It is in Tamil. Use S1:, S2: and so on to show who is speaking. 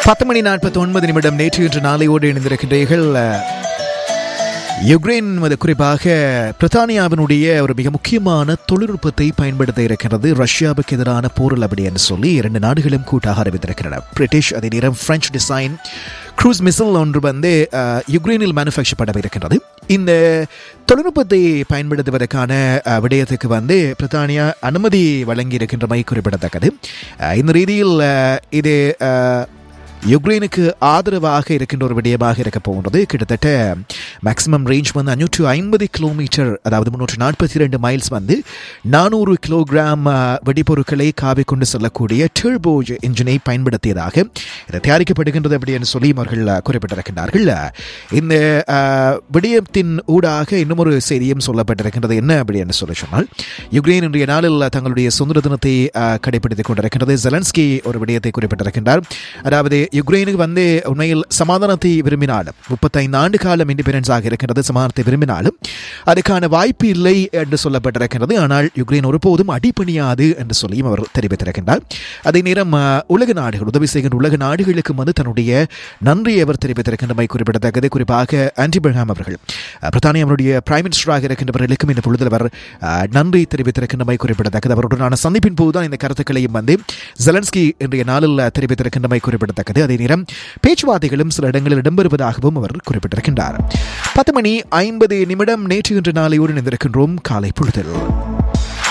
S1: பத்து மணி நாற்பத்தி ஒன்பது நிமிடம் நேற்று இன்று நாளையோடு இணைந்திருக்கின்றீர்கள் யுக்ரைன் அது குறிப்பாக பிரித்தானியாவினுடைய ஒரு மிக முக்கியமான தொழில்நுட்பத்தை பயன்படுத்த இருக்கிறது ரஷ்யாவுக்கு எதிரான போரில் அப்படி என்று சொல்லி இரண்டு நாடுகளும் கூட்டாக அறிவித்திருக்கின்றன பிரிட்டிஷ் அதே நேரம் பிரெஞ்சு டிசைன் க்ரூஸ் மிசைல் ஒன்று வந்து அஹ், யுக்ரைனில் மேனுஃபேக்சர் பண்ணவிருக்கின்றது இந்த தொழில்நுட்பத்தை பயன்படுத்துவதற்கான அஹ், விடயத்துக்கு வந்து பிரித்தானியா அனுமதி வழங்கி இருக்கின்றமை குறிப்பிடத்தக்கது அஹ், இந்த ரீதியில் அஹ், இது அஹ், யுக்ரைனுக்கு ஆதரவாக இருக்கின்ற ஒரு விடயமாக இருக்க போகின்றது கிட்டத்தட்ட மேக்ஸிமம் ரேஞ்ச் வந்து அஞ்சூற்று ஐம்பது கிலோமீட்டர் அதாவது முன்னூற்று நாற்பத்தி ரெண்டு மைல்ஸ் வந்து நானூறு கிலோகிராம் அஹ், வெடிபொருட்களை காவி கொண்டு செல்லக்கூடிய டர்போ இன்ஜினை பயன்படுத்தியதாக இது தயாரிக்கப்படுகின்றது அப்படின்னு சொல்லி அவர்கள் அஹ், குறிப்பிட்டிருக்கின்றார்கள் இந்த அஹ், விடயத்தின் ஊடாக இன்னும் ஒரு செய்தியும் சொல்லப்பட்டிருக்கின்றது என்ன அப்படின்னு சொல்லி சொன்னால் யுக்ரைன் இன்றைய நாளில் தங்களுடைய சுதந்திர தினத்தை அஹ், கடைபிடித்துக் கொண்டிருக்கின்றது ஜெலன்ஸ்கி ஒரு விடயத்தை குறிப்பிட்டிருக்கின்றார் அதாவது யுக்ரைனுக்கு வந்து உண்மையில் சமாதானத்தை விரும்பினாலும் முப்பத்தைந்து ஆண்டு காலம் இண்டிபெண்டன்ஸ் ஆக இருக்கின்றது சமாதானத்தை விரும்பினாலும் அதுக்கான வாய்ப்பு இல்லை என்று சொல்லப்பட்டிருக்கின்றது ஆனால் யுக்ரைன் ஒருபோதும் அடிபணியாது என்று சொல்லியும் அவர் தெரிவித்திருக்கின்றார் அதே நேரம் அஹ், உலக நாடுகள் உதவி செய்கின்ற உலக நாடுகளுக்கும் வந்து தன்னுடைய நன்றியை அவர் தெரிவித்திருக்கின்றமை குறிப்பிடத்தக்கது குறிப்பாக ஆன்டி பெர்ஹாம் அவர்கள் அஹ், பிரித்தானியாவுடைய பிரைம் மினிஸ்டராக இருக்கின்றவர்களுக்கும் இந்த பொழுதில் அவர் அஹ், நன்றி தெரிவித்திருக்கின்றமை குறிப்பிடத்தக்கது அவருடனான சந்திப்பின் போதுதான் இந்த கருத்துக்களையும் வந்து ஜெலன்ஸ்கி இன்றைய நாளில் தெரிவித்திருக்கின்றமை குறிப்பிடத்தக்கது அதே நேரம் பேச்சுவார்த்தைகளும் சில இடங்களில் இடம்பெறுவதாகவும் அவர் குறிப்பிட்டிருக்கின்றார் பத்து மணி ஐம்பது நிமிடம் நேற்று இன்று நாளையோடு இணைந்திருக்கின்றோம் காலை பொழுதில்